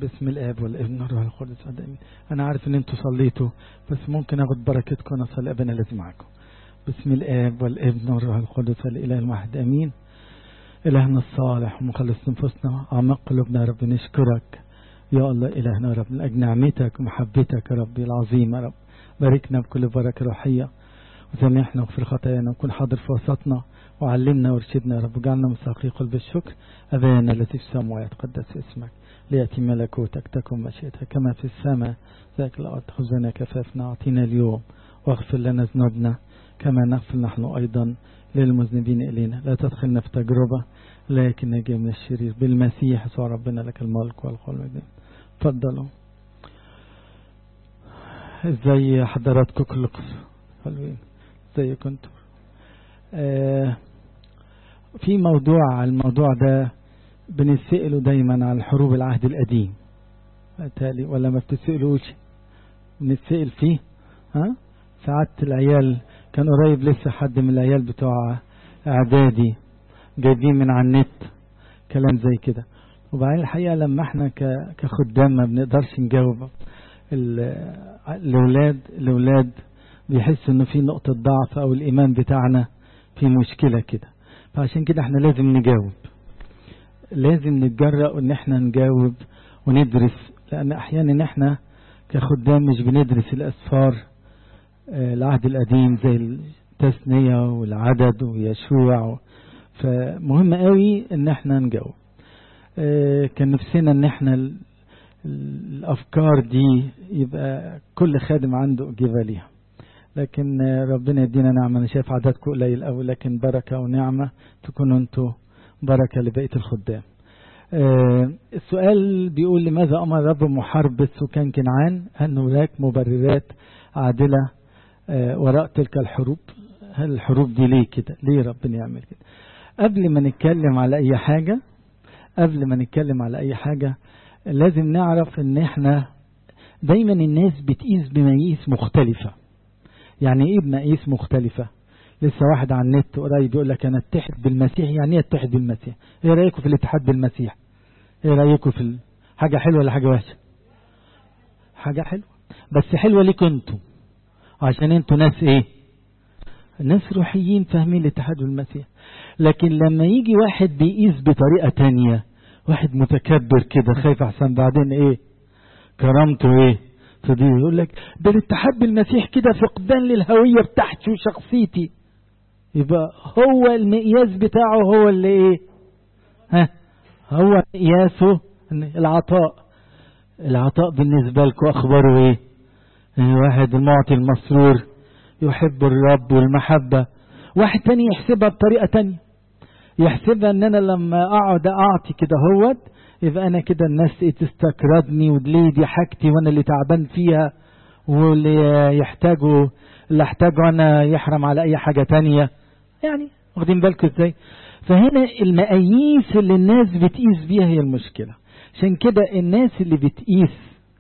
باسم الاب والابن والروح القدس امين انا عارف ان انتوا صليتوا بس ممكن اخد بركتكم انا اصلي ابنا الذي معكم باسم الاب والابن والروح القدس الاله الواحد امين الهنا الصالح ومخلص نفوسنا اعماق قلوبنا يا رب نشكرك يا الله الهنا يا رب من اجل نعمتك ومحبتك يا ربي العظيمه يا رب باركنا بكل بركه روحيه وسامحنا واغفر خطايانا وكن حاضر في وسطنا وعلمنا وارشدنا يا رب وجعلنا مستحقي قلب الشكر أبانا الذي في السماء يتقدس اسمك ليأتي ملكوتك تكن مشيئتك كما في السماء ذاك الأرض خذنا كفافنا أعطينا اليوم واغفر لنا ذنوبنا كما نغفر نحن أيضا للمذنبين إلينا لا تدخلنا في تجربة لكن نجي من الشرير بالمسيح يسوع ربنا لك الملك والقول والمجد تفضلوا ازاي حضراتكم كل قصة حلوين ازاي كنتوا آه في موضوع الموضوع ده بنسأله دايما عن حروب العهد القديم تالي ولا ما بتسألوش بنسأل فيه ها ساعات العيال كان قريب لسه حد من العيال بتوع اعدادي جايبين من على النت كلام زي كده وبعدين الحقيقة لما احنا كخدام ما بنقدرش نجاوب الاولاد الاولاد بيحسوا انه في نقطة ضعف او الايمان بتاعنا في مشكلة كده فعشان كده احنا لازم نجاوب لازم نتجرأ ان احنا نجاوب وندرس لان احيانا احنا كخدام مش بندرس الاسفار العهد القديم زي التثنية والعدد ويشوع فمهم قوي ان احنا نجاوب كان نفسنا ان احنا الافكار دي يبقى كل خادم عنده اجابة ليها لكن ربنا يدينا نعمة أنا شايف عددكم قليل أوي لكن بركة ونعمة تكونوا أنتوا بركة لبقية الخدام آه السؤال بيقول لماذا أمر رب محاربة سكان كنعان أن هناك مبررات عادلة آه وراء تلك الحروب هل الحروب دي ليه كده ليه ربنا يعمل كده قبل ما نتكلم على أي حاجة قبل ما نتكلم على أي حاجة لازم نعرف ان احنا دايما الناس بتقيس بمقاييس مختلفه يعني ايه بمقاييس مختلفة لسه واحد على النت قريب يقول لك انا اتحد بالمسيح يعني ايه اتحد بالمسيح ايه رايكم في الاتحاد بالمسيح ايه رايكم في ال... حاجة حلوة ولا حاجة وحشة حاجة حلوة بس حلوة ليكم انتوا عشان انتوا ناس ايه ناس روحيين فاهمين الاتحاد بالمسيح لكن لما يجي واحد بيقيس بطريقة تانية واحد متكبر كده خايف احسن بعدين ايه كرامته ايه فدي يقول لك ده الاتحاد بالمسيح كده فقدان للهوية بتاعتي وشخصيتي يبقى هو المقياس بتاعه هو اللي ايه ها هو مقياسه العطاء العطاء بالنسبة لكم اخباره ايه واحد المعطي المسرور يحب الرب والمحبة واحد تاني يحسبها بطريقة تانية يحسبها ان انا لما اقعد اعطي كده هوت يبقى انا كده الناس ايه تستكردني ودلي دي حاجتي وانا اللي تعبان فيها واللي يحتاجوا اللي احتاجه انا يحرم على اي حاجة تانية يعني واخدين بالكم ازاي فهنا المقاييس اللي الناس بتقيس بيها هي المشكلة عشان كده الناس اللي بتقيس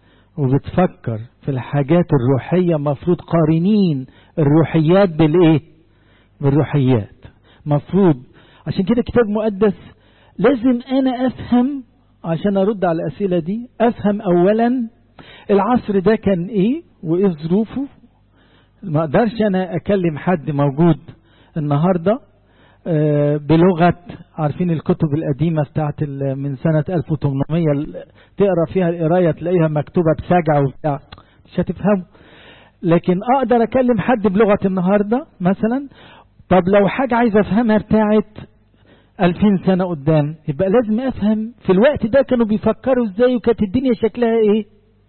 وبتفكر في الحاجات الروحية مفروض قارنين الروحيات بالايه بالروحيات مفروض عشان كده كتاب مقدس لازم انا افهم عشان ارد على الاسئله دي افهم اولا العصر ده كان ايه وايه ظروفه ما اقدرش انا اكلم حد موجود النهارده بلغه عارفين الكتب القديمه بتاعت من سنه 1800 تقرا فيها القرايه تلاقيها مكتوبه بسجع وبتاع مش هتفهمه لكن اقدر اكلم حد بلغه النهارده مثلا طب لو حاجه عايز افهمها بتاعت ألفين سنة قدام يبقى لازم أفهم في الوقت ده كانوا بيفكروا إزاي وكانت الدنيا شكلها إيه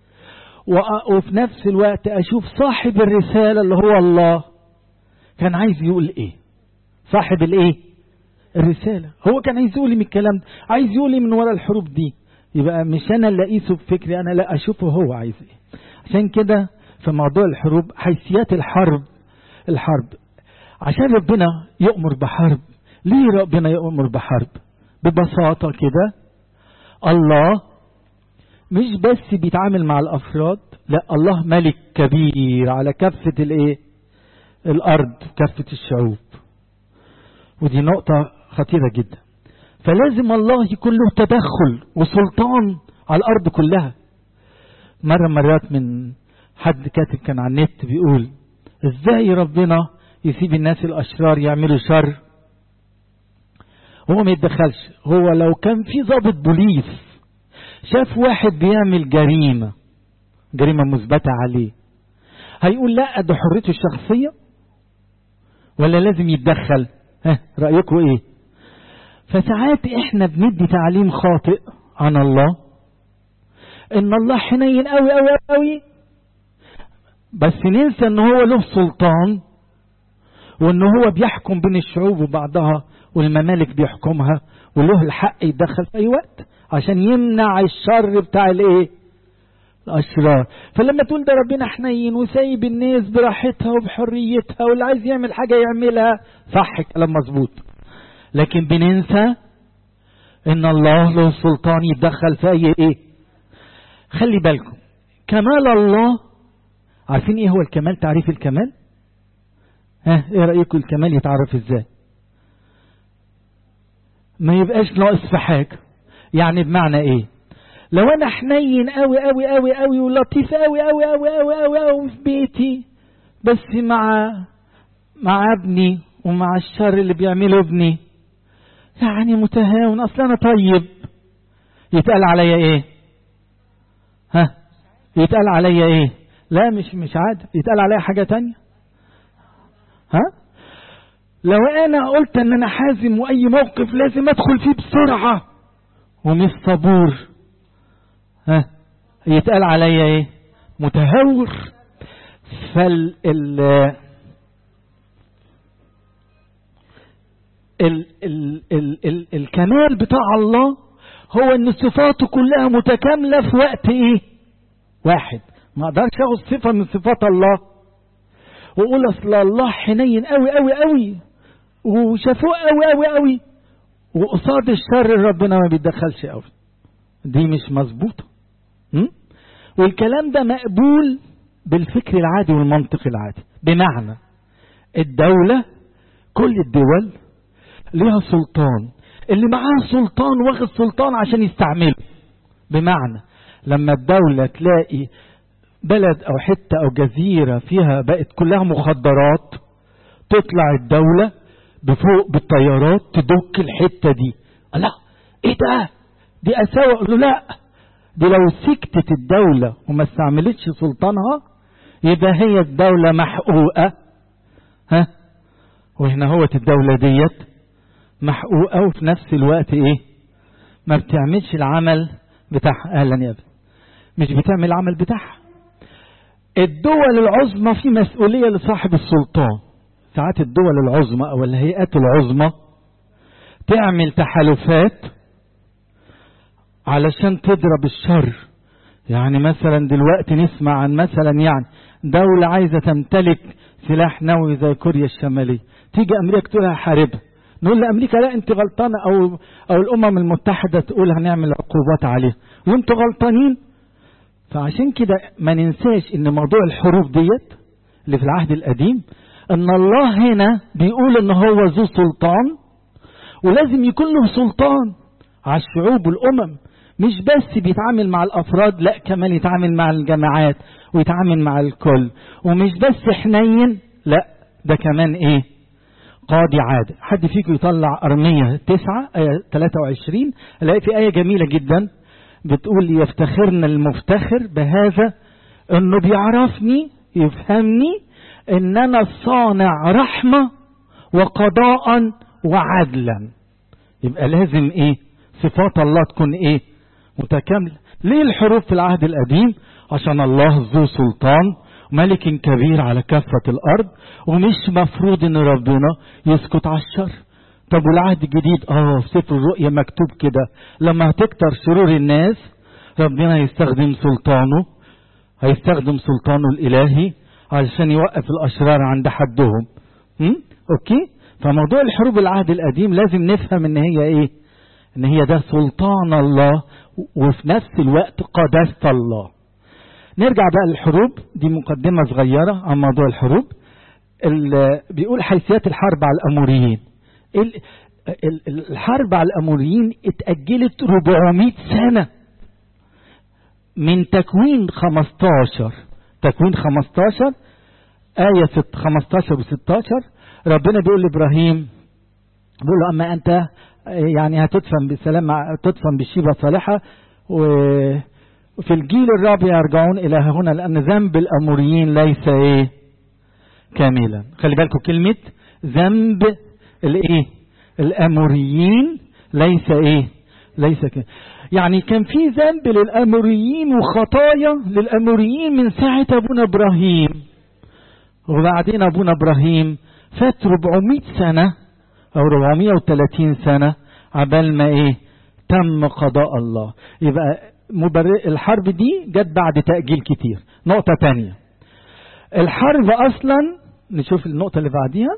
وفي نفس الوقت أشوف صاحب الرسالة اللي هو الله كان عايز يقول إيه صاحب الإيه الرسالة هو كان عايز يقول من الكلام ده عايز يقول من وراء الحروب دي يبقى مش أنا اللي أقيسه بفكري أنا لا أشوفه هو عايز إيه عشان كده في موضوع الحروب حيثيات الحرب الحرب عشان ربنا يؤمر بحرب ليه ربنا يأمر بحرب ببساطة كده الله مش بس بيتعامل مع الأفراد لا الله ملك كبير على كافة الايه الأرض كافة الشعوب ودي نقطة خطيرة جدا فلازم الله يكون له تدخل وسلطان على الارض كلها مرة مرات من حد كاتب كان على النت بيقول ازاي ربنا يسيب الناس الاشرار يعملوا شر هو ما يتدخلش هو لو كان في ضابط بوليس شاف واحد بيعمل جريمة جريمة مثبتة عليه هيقول لا ده حريته الشخصية ولا لازم يتدخل ها رأيكم ايه فساعات احنا بندي تعليم خاطئ عن الله ان الله حنين قوي قوي قوي بس ننسى ان هو له سلطان وان هو بيحكم بين الشعوب وبعضها والممالك بيحكمها وله الحق يتدخل في اي وقت عشان يمنع الشر بتاع الايه الاشرار فلما تقول ده ربنا حنين وسايب الناس براحتها وبحريتها واللي عايز يعمل حاجه يعملها صح كلام مظبوط لكن بننسى ان الله له سلطان يتدخل في اي ايه خلي بالكم كمال الله عارفين ايه هو الكمال تعريف الكمال ها ايه رايكم الكمال يتعرف ازاي ما يبقاش ناقص في حاجه يعني بمعنى ايه لو انا حنين قوي قوي قوي قوي ولطيف قوي قوي قوي قوي قوي قوي في بيتي بس مع مع ابني ومع الشر اللي بيعمله ابني يعني متهاون اصل انا طيب يتقال عليا ايه ها يتقال عليا ايه لا مش مش عادة يتقال عليا حاجة تانية ها لو انا قلت ان انا حازم واي موقف لازم ادخل فيه بسرعة ومش صبور ها يتقال عليا ايه متهور فال ال ال ال ال ال الكمال بتاع الله هو ان صفاته كلها متكاملة في وقت ايه واحد ما اقدرش اخد صفة من صفات الله واقول اصل الله حنين قوي قوي قوي وشافوه قوي قوي قوي وقصاد الشر ربنا ما بيتدخلش قوي دي مش مظبوطه والكلام ده مقبول بالفكر العادي والمنطق العادي بمعنى الدولة كل الدول ليها سلطان اللي معاه سلطان واخد سلطان عشان يستعمله بمعنى لما الدولة تلاقي بلد او حتة او جزيرة فيها بقت كلها مخدرات تطلع الدولة بفوق بالطيارات تدك الحتة دي لا ايه ده دي اساوة له لا دي لو سكتت الدولة وما استعملتش سلطانها يبقى هي الدولة محقوقة ها وهنا هوت الدولة ديت محقوقة وفي نفس الوقت ايه ما بتعملش العمل بتاعها اهلا يا ابني مش بتعمل العمل بتاعها الدول العظمى في مسؤولية لصاحب السلطان ساعات الدول العظمى او الهيئات العظمى تعمل تحالفات علشان تضرب الشر يعني مثلا دلوقتي نسمع عن مثلا يعني دولة عايزة تمتلك سلاح نووي زي كوريا الشمالية تيجي أمريكا تقول هحاربها نقول لأمريكا لا أنت غلطانة أو أو الأمم المتحدة تقول هنعمل عقوبات عليها وأنتوا غلطانين فعشان كده ما ننساش إن موضوع الحروب ديت اللي في العهد القديم إن الله هنا بيقول إن هو ذو سلطان ولازم يكون له سلطان على الشعوب والأمم مش بس بيتعامل مع الافراد لا كمان يتعامل مع الجماعات ويتعامل مع الكل ومش بس حنين لا ده كمان ايه قاضي عادل حد فيكم يطلع ارمية تسعة آية 23 الاقي في آية جميلة جدا بتقول يفتخرنا المفتخر بهذا انه بيعرفني يفهمني ان انا صانع رحمة وقضاء وعدلا يبقى لازم ايه صفات الله تكون ايه متكاملة ليه الحروب في العهد القديم عشان الله ذو سلطان ملك كبير على كافة الأرض ومش مفروض إن ربنا يسكت على الشر طب والعهد الجديد اه في سفر الرؤيا مكتوب كده لما هتكتر شرور الناس ربنا يستخدم سلطانه هيستخدم سلطانه الإلهي علشان يوقف الأشرار عند حدهم م? أوكي فموضوع الحروب العهد القديم لازم نفهم إن هي إيه إن هي ده سلطان الله وفي نفس الوقت قداسة الله نرجع بقى للحروب دي مقدمة صغيرة عن موضوع الحروب بيقول حيثيات الحرب على الأموريين الحرب على الأموريين اتأجلت 400 سنة من تكوين 15 تكوين 15 آية 15 و 16 ربنا بيقول لإبراهيم بيقول له أما أنت يعني هتدفن بسلام تدفن بشيبة صالحة وفي الجيل الرابع يرجعون إلى هنا لأن ذنب الأموريين ليس إيه كاملا خلي بالكم كلمة ذنب الإيه الأموريين ليس إيه ليس كاملا يعني كان في ذنب للأموريين وخطايا للأموريين من ساعة أبونا إبراهيم وبعدين أبونا إبراهيم فات 400 سنة أو 430 سنة عبال ما إيه تم قضاء الله يبقى مبرر الحرب دي جت بعد تأجيل كتير نقطة تانية الحرب أصلا نشوف النقطة اللي بعديها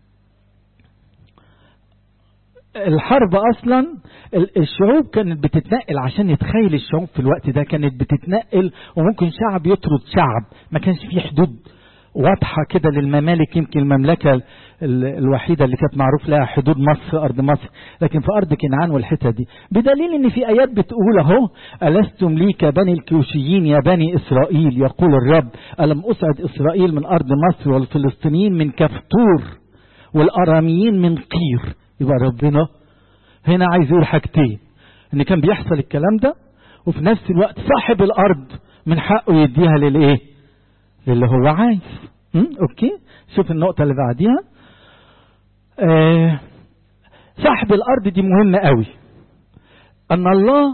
الحرب اصلا الشعوب كانت بتتنقل عشان يتخيل الشعوب في الوقت ده كانت بتتنقل وممكن شعب يطرد شعب ما كانش فيه حدود واضحة كده للممالك يمكن المملكة الوحيدة اللي كانت معروف لها حدود مصر أرض مصر لكن في أرض كنعان والحتة دي بدليل إن في آيات بتقول أهو ألستم لي كبني الكيوشيين يا بني إسرائيل يقول الرب ألم أسعد إسرائيل من أرض مصر والفلسطينيين من كفتور والأراميين من قير يبقى ربنا هنا عايز يقول حاجتين إن كان بيحصل الكلام ده وفي نفس الوقت صاحب الأرض من حقه يديها للإيه للي هو عايز اوكي شوف النقطة اللي بعديها آه صاحب الارض دي مهمة قوي ان الله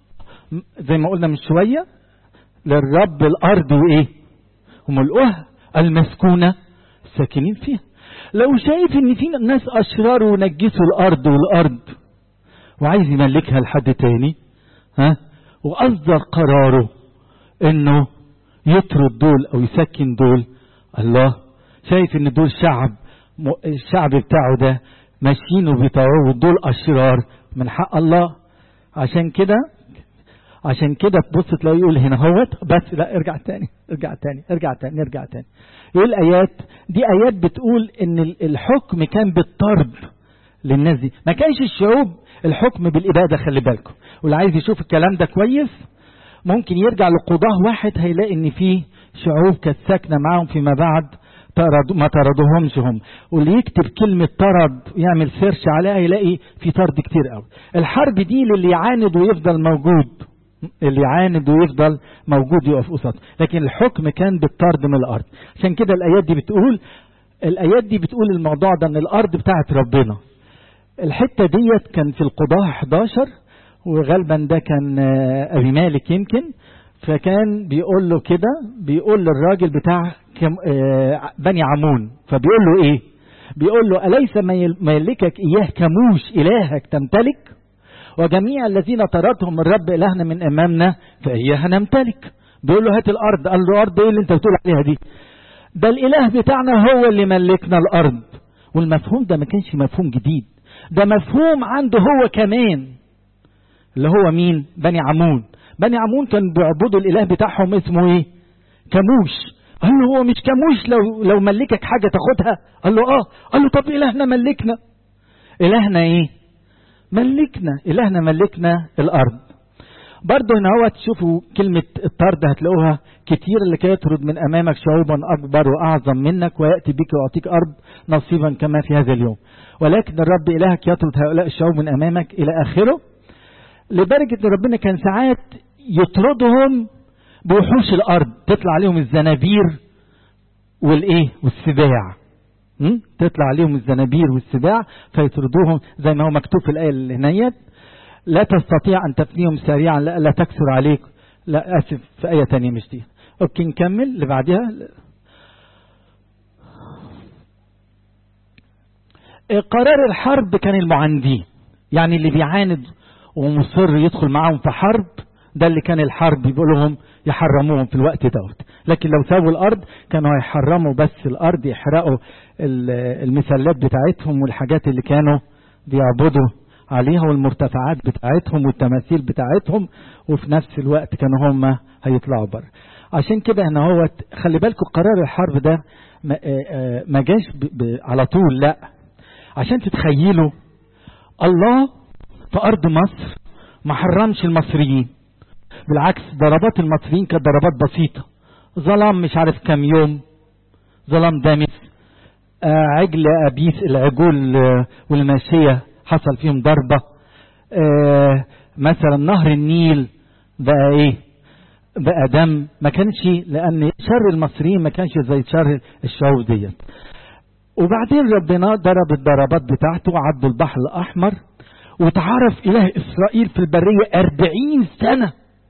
زي ما قلنا من شوية للرب الارض وايه وملؤها المسكونة الساكنين فيها لو شايف ان في ناس اشرار ونجسوا الارض والارض وعايز يملكها لحد تاني ها واصدر قراره انه يطرد دول او يسكن دول الله شايف ان دول شعب الشعب بتاعه ده ماشيين وبيطوعوا دول اشرار من حق الله عشان كده عشان كده تبص تلاقيه يقول هنا هوت بس لا ارجع تاني ارجع تاني ارجع تاني ارجع تاني يقول ايات دي ايات بتقول ان الحكم كان بالطرد للناس دي ما كانش الشعوب الحكم بالاباده خلي بالكم واللي عايز يشوف الكلام ده كويس ممكن يرجع لقضاه واحد هيلاقي ان في شعوب كانت ساكنه معاهم فيما بعد طرد ما طردوهمش هم واللي يكتب كلمة طرد يعمل سيرش عليها يلاقي في طرد كتير قوي الحرب دي للي يعاند ويفضل موجود اللي يعاند ويفضل موجود يقف قصاد لكن الحكم كان بالطرد من الارض عشان كده الايات دي بتقول الايات دي بتقول الموضوع ده ان الارض بتاعت ربنا الحته ديت كان في القضاه 11 وغالبا ده كان ابي مالك يمكن فكان بيقول له كده بيقول للراجل بتاع بني عمون فبيقول له ايه بيقول له أليس ما يملكك إياه كموش إلهك تمتلك وجميع الذين طردهم الرب إلهنا من أمامنا فإياها نمتلك بيقول له هات الأرض قال له أرض إيه اللي أنت بتقول عليها دي ده الإله بتاعنا هو اللي ملكنا الأرض والمفهوم ده ما كانش مفهوم جديد ده مفهوم عنده هو كمان اللي هو مين بني عمون بني عمون كانوا بيعبدوا الاله بتاعهم اسمه ايه كموش قال له هو مش كموش لو لو ملكك حاجه تاخدها قال له اه قال له طب الهنا ملكنا الهنا ايه ملكنا الهنا ملكنا الارض برضه هنا هو تشوفوا كلمة الطرد هتلاقوها كتير اللي كي يطرد من أمامك شعوبا أكبر وأعظم منك ويأتي بك ويعطيك أرض نصيبا كما في هذا اليوم ولكن الرب إلهك يطرد هؤلاء الشعوب من أمامك إلى آخره لدرجة ان ربنا كان ساعات يطردهم بوحوش الارض تطلع عليهم الزنابير والايه والسباع تطلع عليهم الزنابير والسباع فيطردوهم زي ما هو مكتوب في الايه اللي هنيت لا تستطيع ان تفنيهم سريعا لا, لا تكسر عليك لا اسف في ايه تانية مش دي اوكي نكمل اللي بعدها قرار الحرب كان المعاندين يعني اللي بيعاند ومصر يدخل معاهم في حرب ده اللي كان الحرب يقول لهم يحرموهم في الوقت دوت لكن لو سابوا الارض كانوا هيحرموا بس الارض يحرقوا المسلات بتاعتهم والحاجات اللي كانوا بيعبدوا عليها والمرتفعات بتاعتهم والتماثيل بتاعتهم وفي نفس الوقت كانوا هم هيطلعوا بره عشان كده هنا هو خلي بالكم قرار الحرب ده ما جاش على طول لا عشان تتخيلوا الله في أرض مصر ما حرمش المصريين بالعكس ضربات المصريين كانت ضربات بسيطة ظلام مش عارف كام يوم ظلام دامس آه عجل أبيس العجول آه والماشية حصل فيهم ضربة آه مثلا نهر النيل بقى ايه بقى دم ما كانش لان شر المصريين ما كانش زي شر الشعوب ديت وبعدين ربنا ضرب الضربات بتاعته وعدوا البحر الاحمر وتعرف اله اسرائيل في البريه أربعين سنه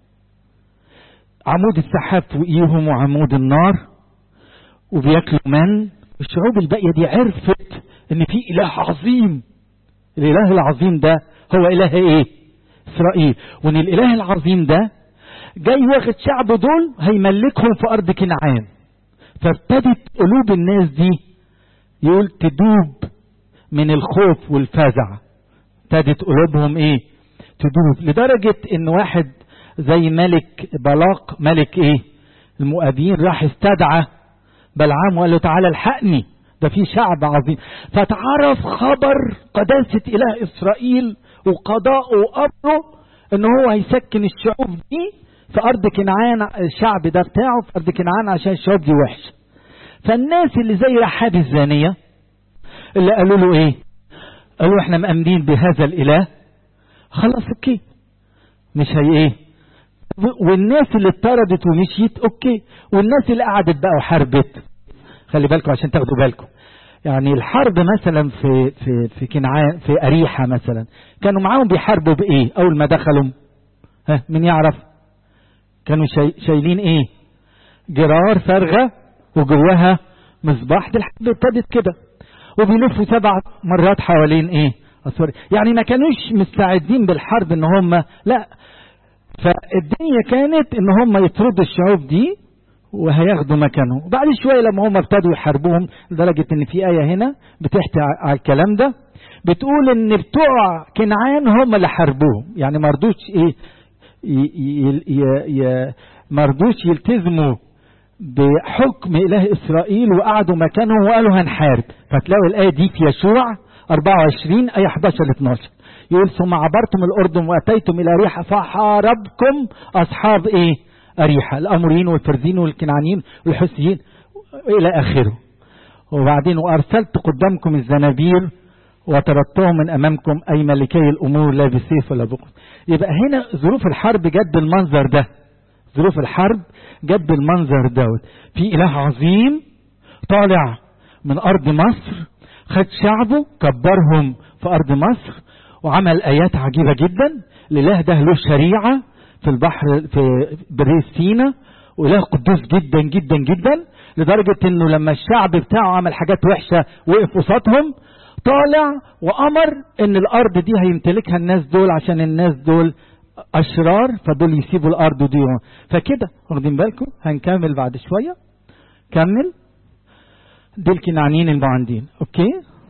عمود السحاب فوقيهم وعمود النار وبياكلوا من الشعوب الباقيه دي عرفت ان في اله عظيم الاله العظيم ده هو اله ايه اسرائيل وان الاله العظيم ده جاي واخد شعبه دول هيملكهم في ارض كنعان فابتدت قلوب الناس دي يقول تدوب من الخوف والفزع ابتدت قلوبهم ايه تدوب لدرجة ان واحد زي ملك بلاق ملك ايه المؤابين راح استدعى بلعام وقال له تعالى الحقني ده في شعب عظيم فتعرف خبر قداسة اله اسرائيل وقضاءه وامره ان هو هيسكن الشعوب دي في ارض كنعان الشعب ده بتاعه في ارض كنعان عشان الشعوب دي وحشه فالناس اللي زي رحاب الزانيه اللي قالوا له ايه قالوا احنا مأمنين بهذا الاله خلاص اوكي مش هي ايه والناس اللي اتطردت ومشيت اوكي والناس اللي قعدت بقى وحاربت خلي بالكم عشان تاخدوا بالكم يعني الحرب مثلا في في في كنعان في اريحه مثلا كانوا معاهم بيحاربوا بايه اول ما دخلوا ها مين يعرف كانوا شاي شايلين ايه جرار فارغه وجواها مصباح دي الحرب ابتدت كده وبيلفوا سبع مرات حوالين ايه اسوري يعني ما كانوش مستعدين بالحرب ان هم لا فالدنيا كانت ان هم يطردوا الشعوب دي وهياخدوا مكانهم وبعد شويه لما هم ابتدوا يحاربوهم لدرجه ان في ايه هنا بتحكي على الكلام ده بتقول ان بتوع كنعان هم اللي حاربوهم يعني ما رضوش ايه ما رضوش يلتزموا بحكم اله اسرائيل وقعدوا مكانهم وقالوا هنحارب فتلاقوا الايه دي في يشوع 24 ايه 11 ل 12 يقول ثم عبرتم الاردن واتيتم الى ريحه فحاربكم اصحاب ايه اريحه الاموريين والفرزين والكنعانيين والحسيين الى اخره وبعدين وارسلت قدامكم الزنابير وطردتهم من امامكم اي ملكي الامور لا بسيف ولا بقوه يبقى هنا ظروف الحرب جت بالمنظر ده ظروف الحرب جت بالمنظر دوت في اله عظيم طالع من ارض مصر خد شعبه كبرهم في ارض مصر وعمل ايات عجيبه جدا الاله ده له شريعه في البحر في بريه سينا واله قدوس جدا جدا جدا لدرجه انه لما الشعب بتاعه عمل حاجات وحشه وقف قصادهم طالع وامر ان الارض دي هيمتلكها الناس دول عشان الناس دول اشرار فدول يسيبوا الارض دي فكده واخدين بالكم هنكمل بعد شويه كمل دي الكنعانيين المعاندين اوكي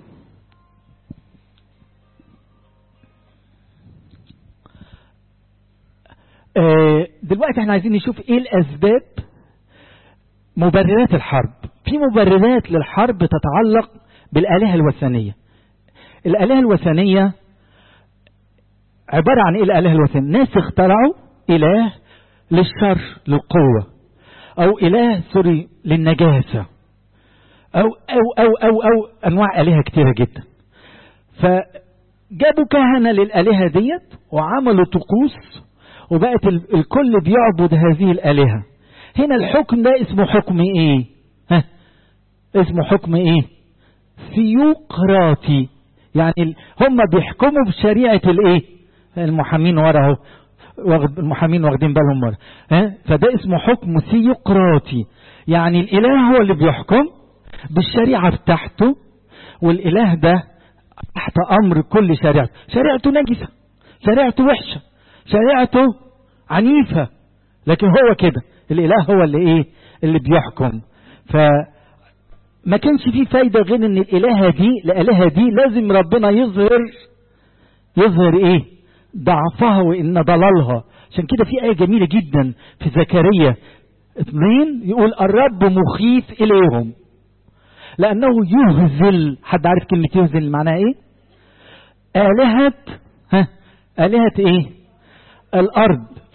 آه دلوقتي احنا عايزين نشوف ايه الاسباب مبررات الحرب في مبررات للحرب تتعلق بالالهه الوثنيه الالهه الوثنيه عباره عن ايه الالهه الوثنيه ناس اخترعوا اله للشر للقوه او اله سوري للنجاسه أو أو أو أو أو أنواع آلهة كتيرة جدا. فجابوا كهنة للآلهة ديت وعملوا طقوس وبقت الكل بيعبد هذه الآلهة. هنا الحكم ده اسمه حكم إيه؟ ها؟ اسمه حكم إيه؟ ثيوقراطي. يعني هم بيحكموا بشريعة الإيه؟ المحامين ورا اهو المحامين واخدين بالهم ورا. ها؟ فده اسمه حكم ثيوقراطي. يعني الإله هو اللي بيحكم بالشريعة بتاعته والإله ده تحت أمر كل شريعته شريعته نجسة شريعته وحشة شريعته عنيفة لكن هو كده الإله هو اللي إيه اللي بيحكم فما كانش فيه فايدة غير إن الإلهة دي الإلهة دي لازم ربنا يظهر يظهر إيه ضعفها وإن ضلالها عشان كده في آية جميلة جدا في زكريا اثنين يقول الرب مخيف إليهم لأنه يهزل حد عارف كلمة يهزل معناها إيه؟ آلهة ها آلهة إيه؟ الأرض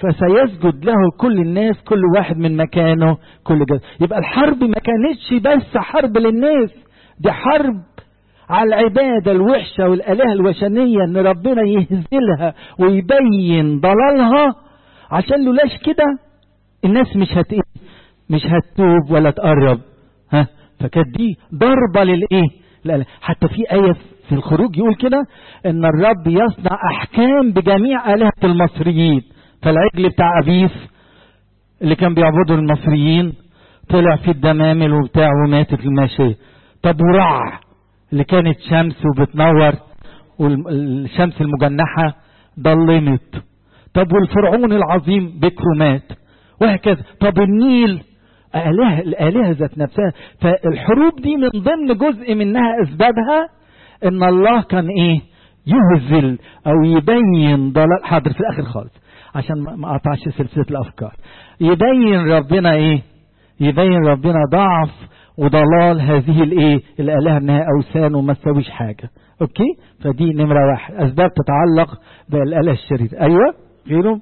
فسيسجد له كل الناس كل واحد من مكانه كل جزء يبقى الحرب ما كانتش بس حرب للناس دي حرب على العبادة الوحشة والآلهة الوثنية ان ربنا يهزلها ويبين ضلالها عشان لولاش كده الناس مش هت مش هتتوب ولا تقرب ها فكانت دي ضربة للايه لا حتى في آية في الخروج يقول كده ان الرب يصنع احكام بجميع آلهة المصريين فالعجل بتاع ابيس اللي كان بيعبده المصريين طلع في الدمامل وبتاع وماتت الماشية طب ورع اللي كانت شمس وبتنور والشمس المجنحة ضلمت طب والفرعون العظيم بكره مات وهكذا طب النيل آلهة الآلهة ذات نفسها فالحروب دي من ضمن جزء منها أسبابها إن الله كان إيه يهزل أو يبين ضلال حاضر في الآخر خالص عشان ما أقطعش سلسلة الأفكار يبين ربنا إيه يبين ربنا ضعف وضلال هذه الايه الالهه انها اوثان وما تسويش حاجه اوكي فدي نمره واحد اسباب تتعلق بالاله الشريره ايوه غيره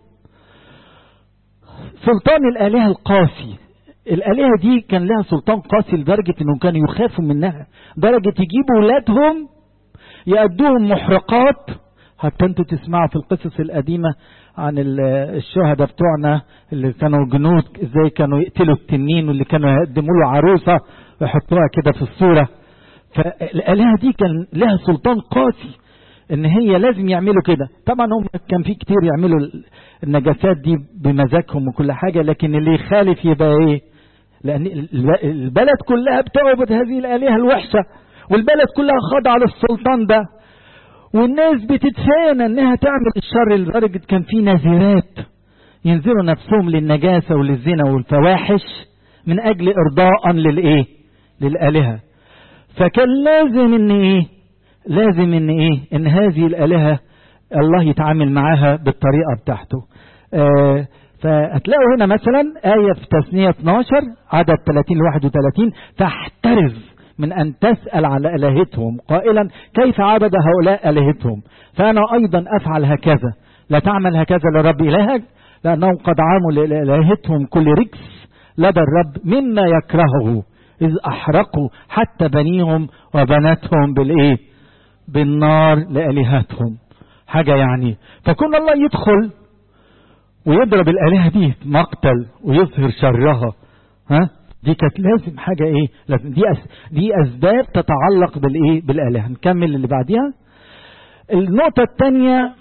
سلطان الالهه القاسي الالهه دي كان لها سلطان قاسي لدرجه انهم كانوا يخافوا منها درجه يجيبوا ولادهم يأدوهم محرقات حتى انتوا تسمعوا في القصص القديمة عن الشهداء بتوعنا اللي كانوا جنود ازاي كانوا يقتلوا التنين واللي كانوا يقدموا له عروسة ويحطوها كده في الصورة فالآلهة دي كان لها سلطان قاسي ان هي لازم يعملوا كده طبعا هم كان في كتير يعملوا النجاسات دي بمزاجهم وكل حاجة لكن اللي يخالف يبقى ايه لان البلد كلها بتعبد هذه الآلهة الوحشة والبلد كلها خاضعة للسلطان ده والناس بتتفانى انها تعمل الشر لدرجة كان في نازرات ينزلوا نفسهم للنجاسة وللزنا والفواحش من اجل ارضاء للايه للالهة فكان لازم ان ايه لازم ان ايه ان هذه الالهة الله يتعامل معاها بالطريقة بتاعته آه فهتلاقوا هنا مثلا آية في تثنية 12 عدد 30 ل 31 تحترز من أن تسأل على آلهتهم قائلا كيف عبد هؤلاء آلهتهم فأنا أيضا أفعل هكذا لا تعمل هكذا لرب إلهك لأنهم قد عاموا لآلهتهم كل ركس لدى الرب مما يكرهه إذ أحرقوا حتى بنيهم وبناتهم بالإيه بالنار لآلهتهم حاجة يعني فكون الله يدخل ويضرب الآلهة دي مقتل ويظهر شرها ها دي كانت لازم حاجة ايه لازم دي أس دي اسباب تتعلق بالايه بالالهة نكمل اللي بعديها النقطة الثانية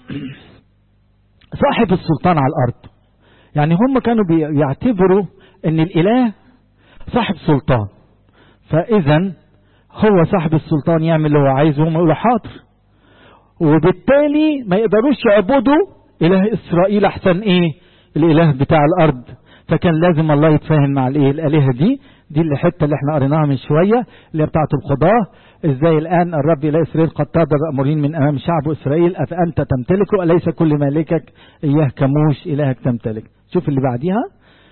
صاحب السلطان على الارض يعني هم كانوا بيعتبروا ان الاله صاحب سلطان فاذا هو صاحب السلطان يعمل اللي هو عايزه هم يقولوا حاضر وبالتالي ما يقدروش يعبدوا اله اسرائيل احسن ايه الاله بتاع الارض فكان لازم الله يتفاهم مع الايه الالهه دي دي الحته اللي احنا قريناها من شويه اللي هي بتاعه القضاه ازاي الان الرب الى اسرائيل قد طرد مأمورين من امام شعب اسرائيل افانت تمتلكه اليس كل مالكك اياه كموش الهك تمتلك شوف اللي بعديها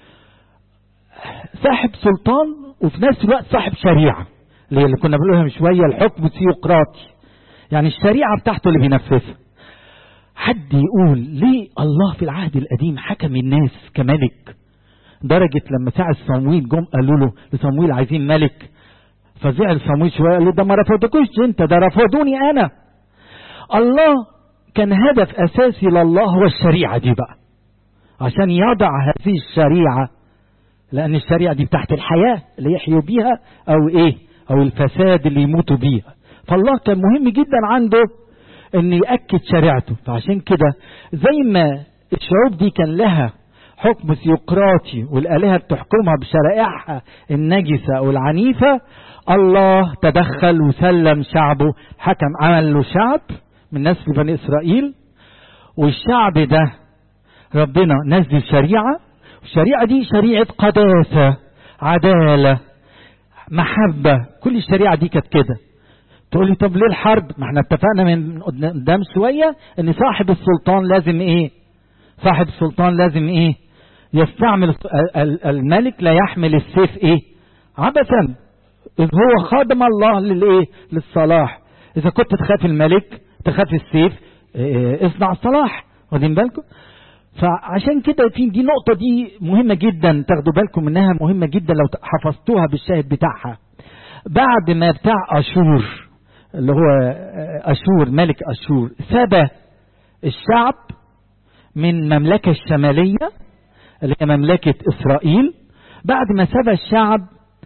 صاحب سلطان وفي نفس الوقت صاحب شريعه اللي, اللي كنا بنقولها من شويه الحكم الثيوقراطي يعني الشريعه بتاعته اللي بينفذها حد يقول ليه الله في العهد القديم حكم الناس كملك درجة لما ساعة صمويل جم قالوا له لصمويل عايزين ملك فزعل صمويل شوية قال له ده ما رفضكوش انت ده رفضوني انا الله كان هدف اساسي لله هو الشريعة دي بقى عشان يضع هذه الشريعة لان الشريعة دي بتاعت الحياة اللي يحيوا بيها او ايه او الفساد اللي يموتوا بيها فالله كان مهم جدا عنده ان يأكد شريعته فعشان كده زي ما الشعوب دي كان لها حكم ثيوقراطي والآلهة بتحكمها بشرائعها النجسة أو العنيفة الله تدخل وسلم شعبه حكم عمل له شعب من نسل بني إسرائيل والشعب ده ربنا نزل شريعة الشريعة دي شريعة قداسة عدالة محبة كل الشريعة دي كانت كده تقول لي طب ليه الحرب ما احنا اتفقنا من قدام شوية ان صاحب السلطان لازم ايه صاحب السلطان لازم ايه يستعمل الملك لا يحمل السيف ايه عبثا اذ هو خادم الله للايه للصلاح اذا كنت تخاف الملك تخاف السيف إيه اصنع الصلاح واخدين بالكم فعشان كده في دي نقطة دي مهمة جدا تاخدوا بالكم منها مهمة جدا لو حفظتوها بالشاهد بتاعها بعد ما بتاع أشور اللي هو أشور ملك أشور سبى الشعب من مملكة الشمالية اللي هي مملكة إسرائيل بعد ما سبى الشعب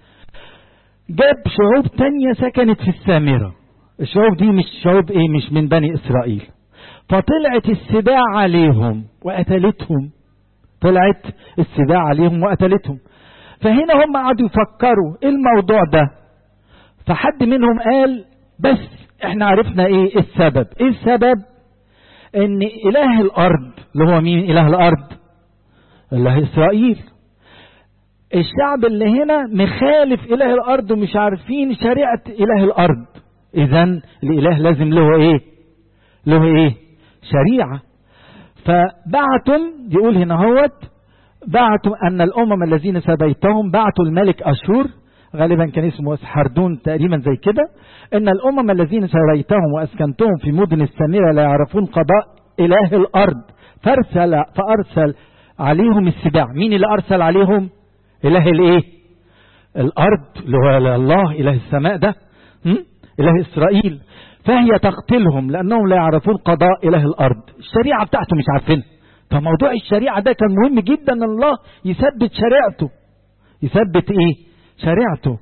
جاب شعوب تانية سكنت في السامرة الشعوب دي مش شعوب ايه مش من بني إسرائيل فطلعت السباع عليهم وقتلتهم طلعت السباع عليهم وقتلتهم فهنا هم قعدوا يفكروا ايه الموضوع ده فحد منهم قال بس احنا عرفنا ايه السبب ايه السبب ان اله الارض اللي هو مين اله الارض اله اسرائيل الشعب اللي هنا مخالف اله الارض ومش عارفين شريعه اله الارض اذا الاله لازم له ايه له ايه شريعه فبعتم يقول هنا هوت بعتوا ان الامم الذين سبيتهم بعتوا الملك اشور غالبا كان اسمه حردون تقريبا زي كده ان الامم الذين سريتهم واسكنتهم في مدن السامره لا يعرفون قضاء اله الارض فارسل فارسل عليهم السباع مين اللي ارسل عليهم اله الايه الارض اللي هو الله اله السماء ده م? اله اسرائيل فهي تقتلهم لانهم لا يعرفون قضاء اله الارض الشريعه بتاعته مش عارفين فموضوع الشريعه ده كان مهم جدا ان الله يثبت شريعته يثبت ايه شريعته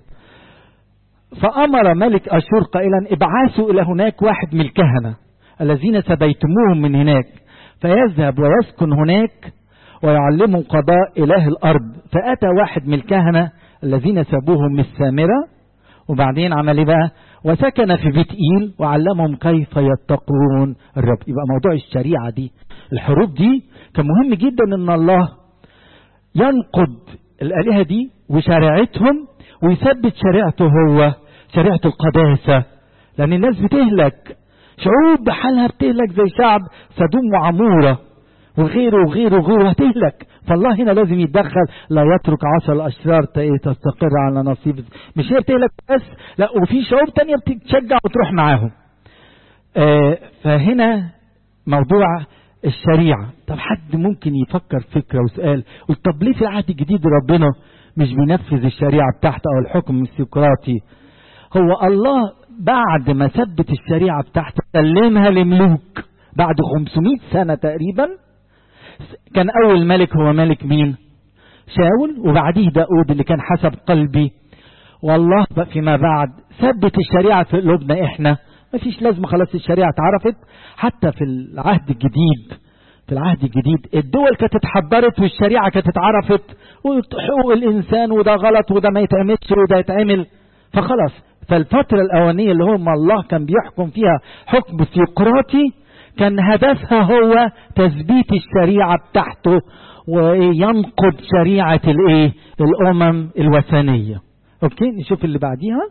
فأمر ملك أشور قائلا ابعثوا إلى هناك واحد من الكهنة الذين سبيتموهم من هناك فيذهب ويسكن هناك ويعلمهم قضاء إله الأرض فأتى واحد من الكهنة الذين سابوهم من السامرة وبعدين عمل ايه بقى وسكن في بيت إيل وعلمهم كيف يتقون الرب يبقى موضوع الشريعة دي الحروب دي كان مهم جدا ان الله ينقض الآلهة دي وشريعتهم ويثبت شريعته هو شريعة القداسة لأن الناس بتهلك شعوب بحالها بتهلك زي شعب سدوم وعمورة وغيره وغيره وغيره هتهلك فالله هنا لازم يتدخل لا يترك عصا الأشرار تستقر على نصيب مش هي بتهلك بس لا وفي شعوب تانية بتتشجع وتروح معاهم آه فهنا موضوع الشريعة طب حد ممكن يفكر فكرة وسؤال طب ليه في العهد الجديد ربنا مش بينفذ الشريعة بتاعته أو الحكم السيقراطي هو الله بعد ما ثبت الشريعة بتاعته سلمها لملوك بعد 500 سنة تقريبا كان أول ملك هو ملك مين شاول وبعديه داود اللي كان حسب قلبي والله فيما بعد ثبت الشريعة في قلوبنا احنا مفيش لازمة خلاص الشريعة اتعرفت حتى في العهد الجديد في العهد الجديد الدول كانت اتحضرت والشريعة كانت اتعرفت وحقوق الإنسان وده غلط وده ما يتعملش وده يتعمل فخلاص فالفترة الأولانية اللي هم الله كان بيحكم فيها حكم ثيوقراطي كان هدفها هو تثبيت الشريعة بتاعته وينقض شريعة الايه الأمم الوثنية اوكي نشوف اللي بعديها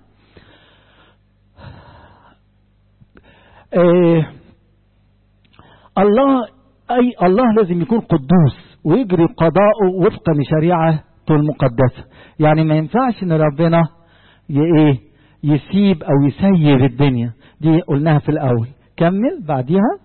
آه الله أي الله لازم يكون قدوس ويجري قضاءه وفقا لشريعته المقدسة يعني ما ينفعش ان ربنا ايه يسيب او يسير الدنيا دي قلناها في الاول كمل بعديها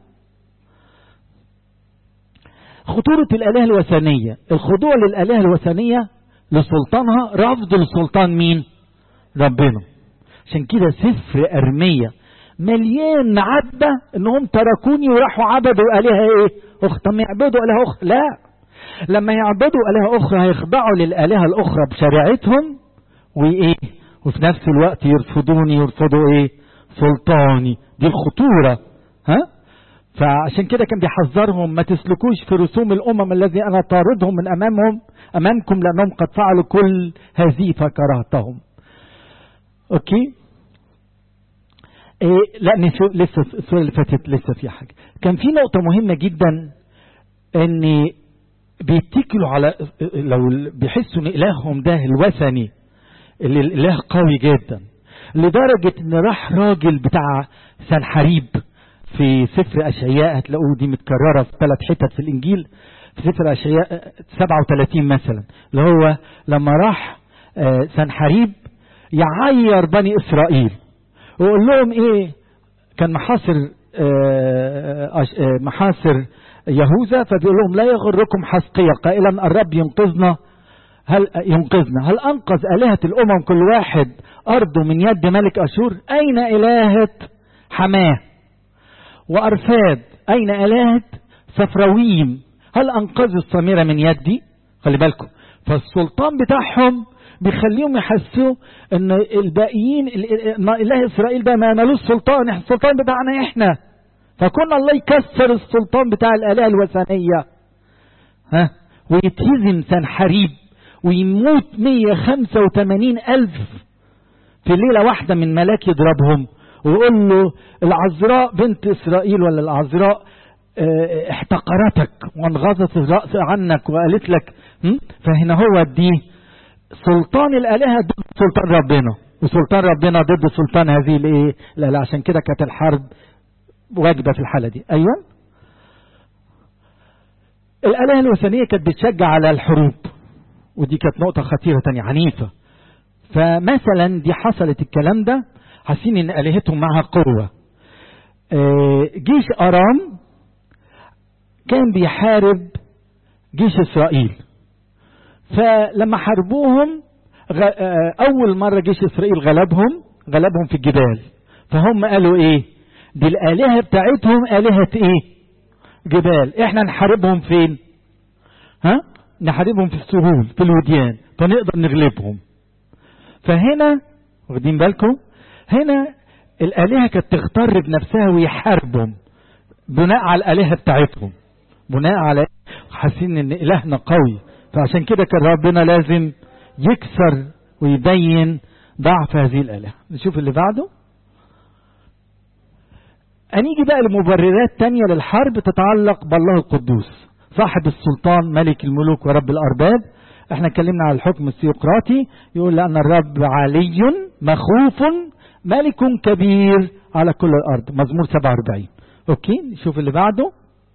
خطورة الآلهة الوثنية الخضوع للآلهة الوثنية لسلطانها رفض لسلطان مين ربنا عشان كده سفر أرمية مليان عدة انهم تركوني وراحوا عبدوا آلهة ايه اخرى طب يعبدوا آلهة اخرى لا لما يعبدوا آلهة اخرى هيخضعوا للآلهة الاخرى بشريعتهم وايه وفي نفس الوقت يرفضوني يرفضوا ايه سلطاني دي الخطورة ها فعشان كده كان بيحذرهم ما تسلكوش في رسوم الامم الذي انا طاردهم من امامهم امامكم لانهم قد فعلوا كل هذه فكرهتهم اوكي إيه لا نشوف لسه السورة اللي فاتت لسه في حاجة كان في نقطة مهمة جدا ان بيتكلوا على لو بيحسوا ان الههم ده الوثني اللي الاله قوي جدا لدرجة ان راح راجل بتاع سنحريب في سفر اشعياء هتلاقوه دي متكررة في ثلاث حتت في الانجيل في سفر اشعياء 37 مثلا اللي هو لما راح سنحريب يعير بني اسرائيل ويقول لهم ايه كان محاصر محاصر يهوذا فبيقول لهم لا يغركم حسقية قائلا الرب ينقذنا هل ينقذنا هل أنقذ آلهة الأمم كل واحد أرضه من يد ملك أشور أين إلهة حماه وأرفاد أين إلهة سفرويم هل أنقذوا السميرة من يدي خلي بالكم فالسلطان بتاعهم بيخليهم يحسوا ان الباقيين اله اسرائيل ده ما مالوش سلطان السلطان بتاعنا احنا فكنا الله يكسر السلطان بتاع الالهه الوثنيه ها ويتهزم سنحريب ويموت 185 ألف في ليلة واحدة من ملاك يضربهم ويقول له العذراء بنت إسرائيل ولا العذراء اه احتقرتك وانغضت الرأس عنك وقالت لك فهنا هو دي سلطان الآلهة ضد سلطان ربنا وسلطان ربنا ضد سلطان هذه الايه الآلهة عشان كده كانت الحرب واجبة في الحالة دي أيوة الآلهة الوثنية كانت بتشجع على الحروب ودي كانت نقطة خطيرة تانية عنيفة فمثلا دي حصلت الكلام ده حاسين ان آلهتهم معها قوة جيش أرام كان بيحارب جيش إسرائيل فلما حاربوهم أول مرة جيش إسرائيل غلبهم غلبهم في الجبال فهم قالوا إيه دي الآلهة بتاعتهم آلهة إيه جبال إحنا نحاربهم فين ها نحاربهم في السهول في الوديان فنقدر نغلبهم فهنا واخدين بالكم هنا الآلهة كانت تغتر بنفسها ويحاربهم بناء على الآلهة بتاعتهم بناء على حاسين ان إلهنا قوي فعشان كده كان ربنا لازم يكسر ويبين ضعف هذه الآلهة نشوف اللي بعده هنيجي بقى لمبررات تانية للحرب تتعلق بالله القدوس صاحب السلطان ملك الملوك ورب الأرباب احنا اتكلمنا على الحكم السيقراطي يقول لأن الرب علي مخوف ملك كبير على كل الأرض مزمور 47 اوكي نشوف اللي بعده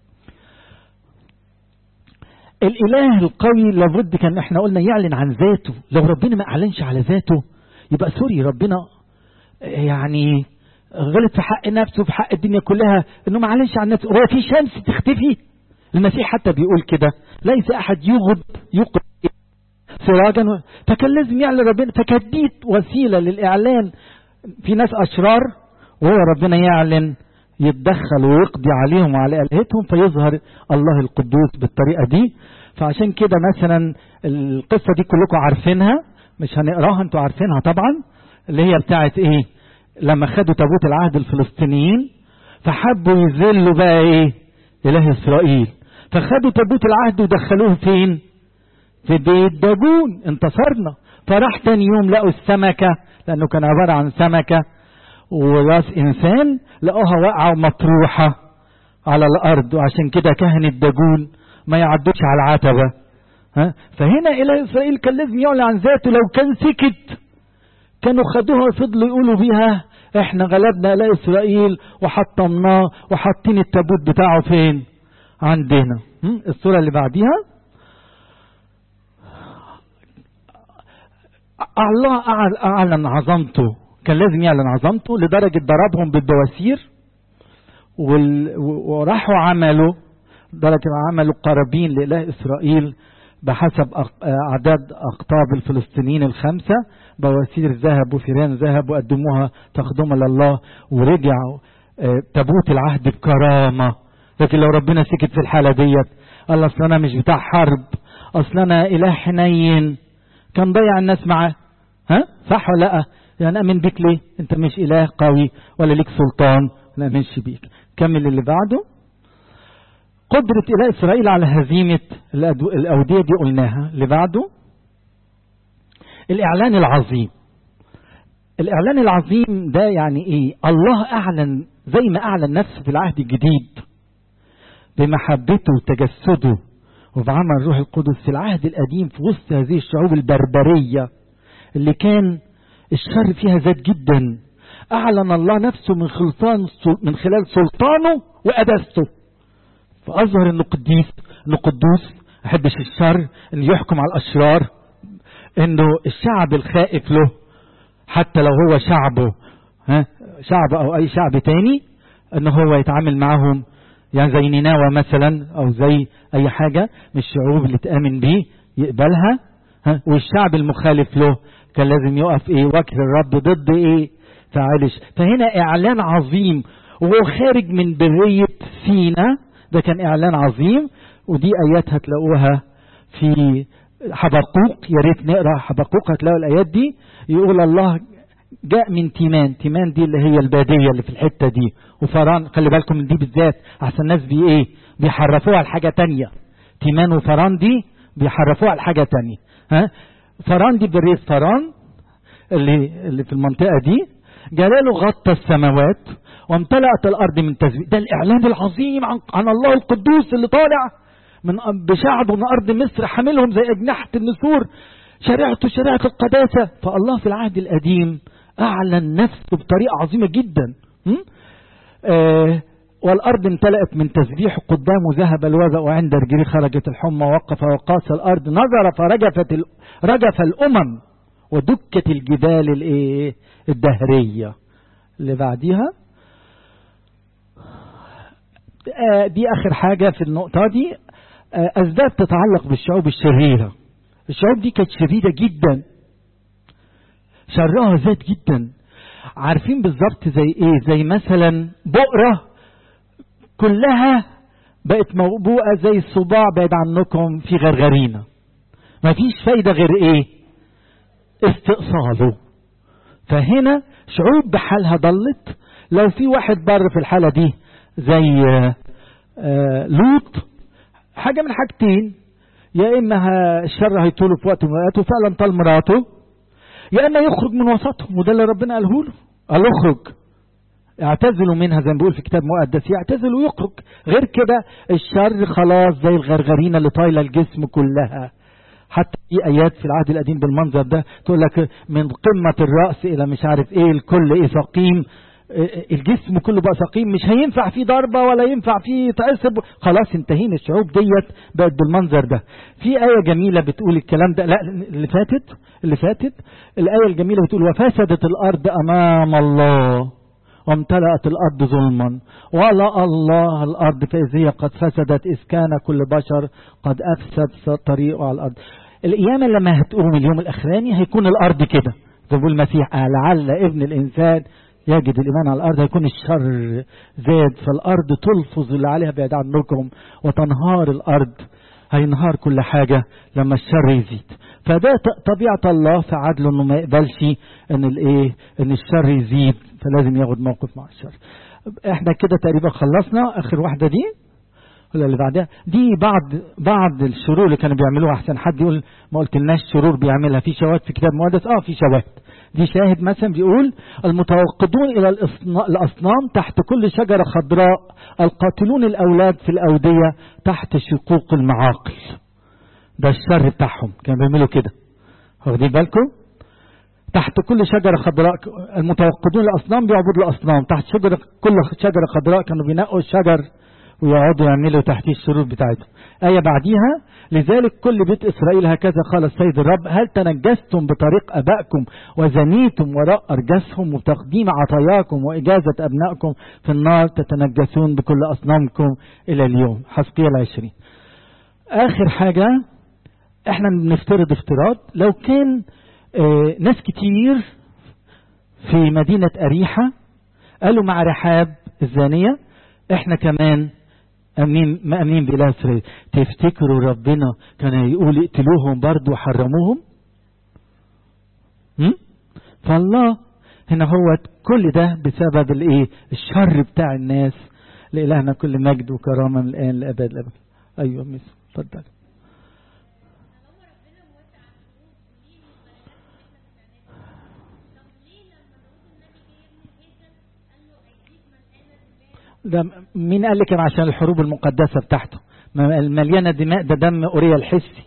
الاله القوي لابد كان احنا قلنا يعلن عن ذاته لو ربنا ما اعلنش على ذاته يبقى سوري ربنا يعني غلط في حق نفسه في حق الدنيا كلها انه ما اعلنش عن نفسه هو في شمس تختفي المسيح حتى بيقول كده ليس احد يغض يوقد سراجا فكان لازم يعلن ربنا فكانت دي وسيله للاعلان في ناس اشرار وهو ربنا يعلن يتدخل ويقضي عليهم وعلى آلهتهم فيظهر الله القدوس بالطريقة دي فعشان كده مثلا القصة دي كلكم عارفينها مش هنقراها انتوا عارفينها طبعا اللي هي بتاعت ايه لما خدوا تابوت العهد الفلسطينيين فحبوا يذلوا بقى ايه اله اسرائيل فخدوا تابوت العهد ودخلوه فين في بيت داجون انتصرنا فراح تاني يوم لقوا السمكة لانه كان عبارة عن سمكة وراس انسان لقوها واقعه ومطروحه على الارض وعشان كده كهنة داجون ما يعدوش على العتبه ها فهنا الى اسرائيل كان لازم يعلن عن ذاته لو كان سكت كانوا خدوها وفضلوا يقولوا بيها احنا غلبنا الى اسرائيل وحطمناه وحاطين التابوت بتاعه فين عندنا الصوره اللي بعديها الله اعلن عظمته كان لازم يعلن عظمته لدرجة ضربهم بالبواسير وال... وراحوا عملوا درجة عملوا قرابين لإله إسرائيل بحسب أعداد أقطاب الفلسطينيين الخمسة بواسير ذهب وفيران ذهب وقدموها تخدمها لله ورجعوا تابوت العهد بكرامة لكن لو ربنا سكت في الحالة ديت قال أصل أنا مش بتاع حرب أصل أنا إله حنين كان ضيع الناس معاه ها صح ولا لأ يعني أمن بيك ليه أنت مش إله قوي ولا ليك سلطان لا أمنش بيك كمل اللي بعده قدرة إله إسرائيل على هزيمة الأودية دي قلناها اللي بعده الإعلان العظيم الإعلان العظيم ده يعني إيه الله أعلن زي ما أعلن نفسه في العهد الجديد بمحبته وتجسده وبعمل الروح القدس في العهد القديم في وسط هذه الشعوب البربرية اللي كان الشر فيها زاد جدا أعلن الله نفسه من خلطان من خلال سلطانه وقدسته فأظهر إنه قديس إنه قدوس ما يحبش الشر إنه يحكم على الأشرار إنه الشعب الخائف له حتى لو هو شعبه ها شعب أو أي شعب تاني إنه هو يتعامل معهم يعني زي نينوى مثلا او زي اي حاجة من الشعوب اللي تآمن بيه يقبلها ها والشعب المخالف له كان لازم يقف ايه وجه الرب ضد ايه فعلش فهنا اعلان عظيم وهو خارج من برية سينا ده كان اعلان عظيم ودي ايات هتلاقوها في حبقوق يا ريت نقرا حبقوق هتلاقوا الايات دي يقول الله جاء من تيمان تيمان دي اللي هي البادية اللي في الحتة دي وفران خلي بالكم من دي بالذات احسن الناس بي ايه بيحرفوها على حاجة تانية تيمان وفران دي بيحرفوها على حاجة تانية ها فران دي بريس فران اللي اللي في المنطقة دي جلاله غطى السماوات وامتلأت الأرض من تسبيح ده الإعلان العظيم عن, عن الله القدوس اللي طالع من بشعبه من أرض مصر حاملهم زي أجنحة النسور شريعته شريعة القداسة فالله في العهد القديم أعلن نفسه بطريقة عظيمة جدا آه والأرض امتلأت من تسبيح قدامه ذهب الوباء وعند رجليه خرجت الحمى وقف وقاس الأرض نظر فرجفت ال... رجف الأمم ودكت الجبال الايه الدهرية اللي بعديها آه دي آخر حاجة في النقطة دي آه أسباب تتعلق بالشعوب الشريرة الشعوب دي كانت شديدة جدا شرها زاد جدا عارفين بالظبط زي ايه زي مثلا بؤرة كلها بقت موبوءة زي الصباع بعيد عنكم في غرغرينة مفيش فايدة غير ايه استئصاله فهنا شعوب بحالها ضلت لو في واحد بر في الحالة دي زي آآ آآ لوط حاجة من حاجتين يا إما الشر هيطوله في وقت من الأوقات وفعلا طال مراته يا إما يخرج من وسطهم وده اللي ربنا قاله له قال اخرج اعتزلوا منها زي ما بيقول في كتاب مقدس يعتزل ويخرج غير كده الشر خلاص زي الغرغرينة اللي طايلة الجسم كلها حتى في ايات في العهد القديم بالمنظر ده تقول لك من قمة الرأس الى مش عارف ايه الكل ايه سقيم الجسم كله بقى سقيم مش هينفع فيه ضربة ولا ينفع فيه تعصب خلاص انتهينا الشعوب ديت بقت بالمنظر ده في آية جميلة بتقول الكلام ده لا اللي فاتت اللي فاتت الآية الجميلة بتقول وفسدت الأرض أمام الله وامتلأت الأرض ظلما ولا الله الأرض فإذ هي قد فسدت إذ كان كل بشر قد أفسد طريقه على الأرض القيامة لما هتقوم اليوم الأخراني هيكون الأرض كده زي ما بيقول المسيح لعل ابن الإنسان يجد الإيمان على الأرض هيكون الشر زاد فالأرض تلفظ اللي عليها بعيد عنكم وتنهار الأرض هينهار كل حاجة لما الشر يزيد فده طبيعة الله في عدله انه ما يقبلش ان الايه ان الشر يزيد فلازم ياخد موقف مع الشر احنا كده تقريبا خلصنا اخر واحدة دي ولا اللي بعدها دي بعض بعض الشرور اللي كانوا بيعملوها احسن حد يقول ما قلت لناش شرور بيعملها في شواهد في كتاب مقدس اه في شواهد دي شاهد مثلا بيقول المتوقدون الى الاصنام تحت كل شجره خضراء القاتلون الاولاد في الاوديه تحت شقوق المعاقل ده الشر بتاعهم كانوا بيعملوا كده واخدين بالكم تحت كل شجرة خضراء المتوقدون الأصنام بيعبدوا الأصنام تحت شجرة كل شجرة خضراء كانوا بينقوا الشجر ويقعدوا يعملوا تحتيه الشرور بتاعتهم آية بعديها لذلك كل بيت إسرائيل هكذا قال السيد الرب هل تنجستم بطريق أبائكم وزنيتم وراء أرجسهم وتقديم عطاياكم وإجازة أبنائكم في النار تتنجسون بكل أصنامكم إلى اليوم حسقية العشرين آخر حاجة احنا بنفترض افتراض لو كان اه ناس كتير في مدينة أريحة قالوا مع رحاب الزانية احنا كمان أمين مأمين بإله إسرائيل تفتكروا ربنا كان يقول اقتلوهم برضو وحرموهم فالله هنا هو كل ده بسبب الايه الشر بتاع الناس لإلهنا كل مجد وكرامة من الآن لأبد الأبد أيوة مس اتفضل ده مين قال لك عشان الحروب المقدسة بتاعته مليانة دماء ده دم أوريا الحسي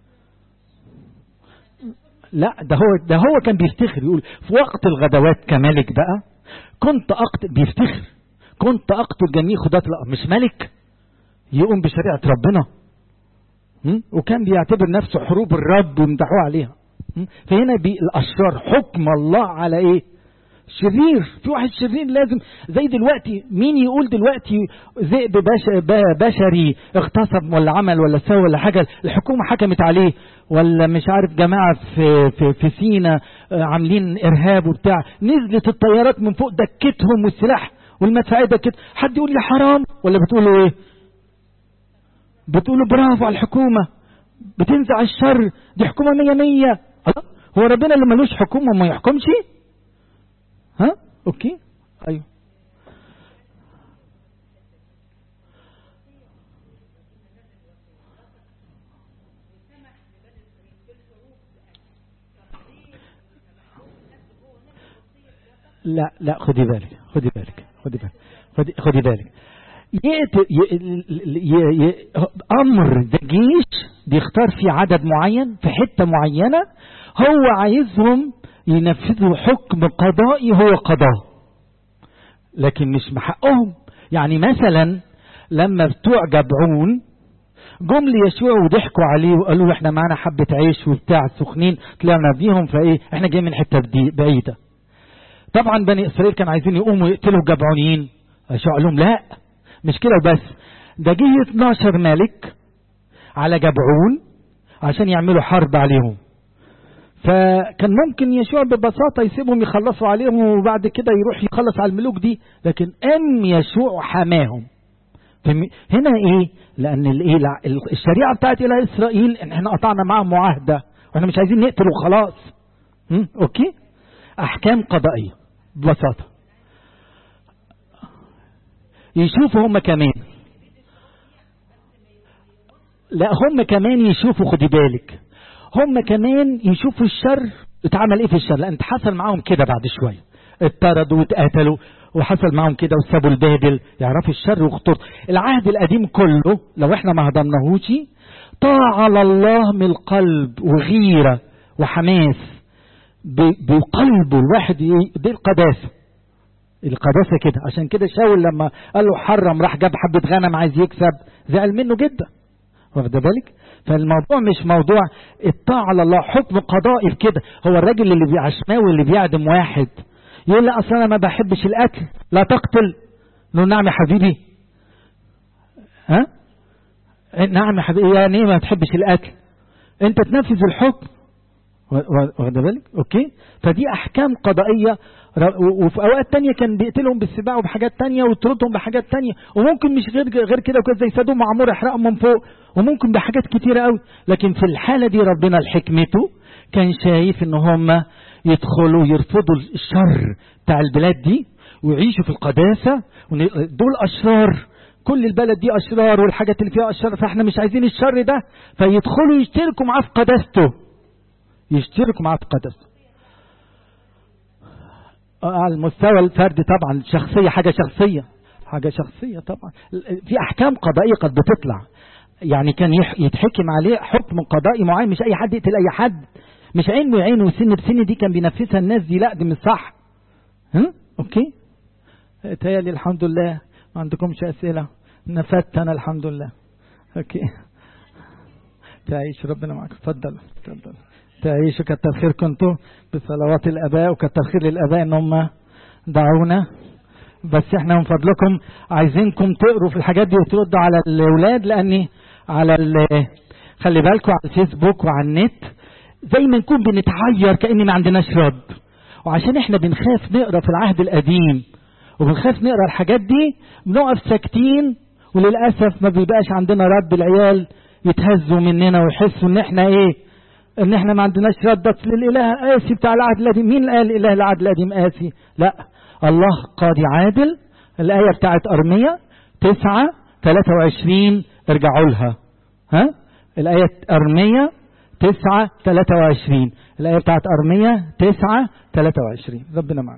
لا ده هو ده هو كان بيفتخر يقول في وقت الغدوات كملك بقى كنت أقتل بيفتخر كنت أقتل جميع خدات مش ملك يقوم بشريعة ربنا وكان بيعتبر نفسه حروب الرب ويمدحوه عليها فهنا الأشرار حكم الله على إيه شرير في واحد شرير لازم زي دلوقتي مين يقول دلوقتي ذئب بش بشري اغتصب ولا عمل ولا سوى ولا حاجه الحكومه حكمت عليه ولا مش عارف جماعه في في, في سينا عاملين ارهاب وبتاع نزلت الطيارات من فوق دكتهم والسلاح والمدفعيه دكت حد يقول لي حرام ولا بتقولوا ايه بتقولوا برافو على الحكومه بتنزع الشر دي حكومه مية مية هو ربنا اللي ملوش حكومه ما يحكمش ها اوكي ايوه لا لا خدي بالك خدي بالك خدي بالك خدي, خدي بالك يأت ي... ي... ي... امر ده جيش بيختار فيه عدد معين في حته معينه هو عايزهم ينفذوا حكم قضائي هو قضاء لكن مش محقهم يعني مثلا لما بتوع جبعون جم ليشوع وضحكوا عليه وقالوا له احنا معانا حبة عيش وبتاع سخنين طلعنا بيهم فايه احنا جايين من حتة بعيدة طبعا بني اسرائيل كانوا عايزين يقوموا يقتلوا الجبعونيين يشوع قال لهم لا مش كده بس ده جه 12 ملك على جبعون عشان يعملوا حرب عليهم فكان ممكن يشوع ببساطة يسيبهم يخلصوا عليهم وبعد كده يروح يخلص على الملوك دي لكن أم يشوع حماهم هنا ايه لان الايه الشريعه بتاعت اله اسرائيل ان احنا قطعنا معاهم معاهده واحنا مش عايزين نقتل وخلاص اوكي احكام قضائيه ببساطه يشوفوا هم كمان لا هم كمان يشوفوا خدي بالك هم كمان يشوفوا الشر اتعمل ايه في الشر لان حصل معاهم كده بعد شويه اتطردوا واتقتلوا وحصل معاهم كده وسابوا البابل يعرفوا الشر وخطورته العهد القديم كله لو احنا ما هضمناهوش طاعة على الله من القلب وغيرة وحماس بقلبه الواحد دي القداسة القداسة كده عشان كده شاول لما قال له حرم راح جاب حبة غنم عايز يكسب زعل منه جدا واخد بالك فالموضوع مش موضوع الطاعة على الله حكم قضائي كده هو الراجل اللي بيعشماوي اللي بيعدم واحد يقول لي اصل انا ما بحبش القتل لا تقتل له نعم يا حبيبي ها نعم يا حبيبي يعني ايه ما تحبش القتل انت تنفذ الحكم واخد بالك اوكي فدي احكام قضائيه وفي اوقات تانية كان بيقتلهم بالسباع وبحاجات تانية ويطردهم بحاجات تانية وممكن مش غير غير كده وكده زي سدوم وعمور يحرقهم من فوق وممكن بحاجات كتيرة قوي لكن في الحالة دي ربنا لحكمته كان شايف ان هم يدخلوا يرفضوا الشر بتاع البلاد دي ويعيشوا في القداسة دول أشرار كل البلد دي أشرار والحاجات اللي فيها أشرار فاحنا مش عايزين الشر ده فيدخلوا يشتركوا معاه في قداسته يشتركوا معاه في قداسته على المستوى الفردي طبعا شخصية حاجة شخصية حاجة شخصية طبعا في أحكام قضائية قد بتطلع يعني كان يتحكم عليه حكم قضائي معين مش أي حد يقتل أي حد مش عين وعين وسن بسن دي كان بينفذها الناس دي لا دي مش صح ها اوكي تهيألي الحمد لله ما عندكمش اسئله نفدت انا الحمد لله اوكي تعيش ربنا معك اتفضل اتفضل تعيشوا كتر خيركم انتم بصلوات الاباء وكتر خير للاباء ان هم دعونا بس احنا من فضلكم عايزينكم تقروا في الحاجات دي وتردوا على الاولاد لاني على خلي بالكم على الفيسبوك وعلى النت زي ما نكون بنتعير كأن ما عندناش رد وعشان احنا بنخاف نقرا في العهد القديم وبنخاف نقرا الحاجات دي بنقف ساكتين وللاسف ما بيبقاش عندنا رد العيال يتهزوا مننا ويحسوا ان احنا ايه ان احنا ما عندناش رد بس للاله قاسي بتاع العهد القديم مين قال الاله العهد القديم قاسي لا الله قاضي عادل الايه بتاعت ارميه 9 23 ارجعوا لها ها الايه ارميه تسعة ثلاثة وعشرين الآية بتاعت أرمية تسعة ثلاثة وعشرين ربنا معك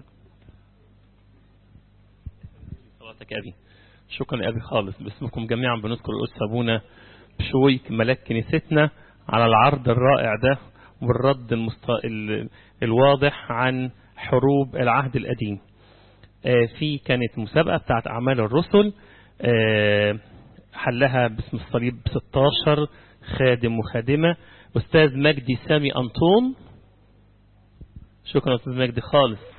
صلاتك يا أبي شكرا يا أبي خالص باسمكم جميعا بنذكر الأستاذ أبونا بشويك ملاك كنيستنا على العرض الرائع ده والرد المست... ال... الواضح عن حروب العهد القديم آه في كانت مسابقة بتاعت أعمال الرسل آه حلها باسم الصليب 16 خادم وخادمة أستاذ مجدي سامي أنطون شكرا أستاذ مجدي خالص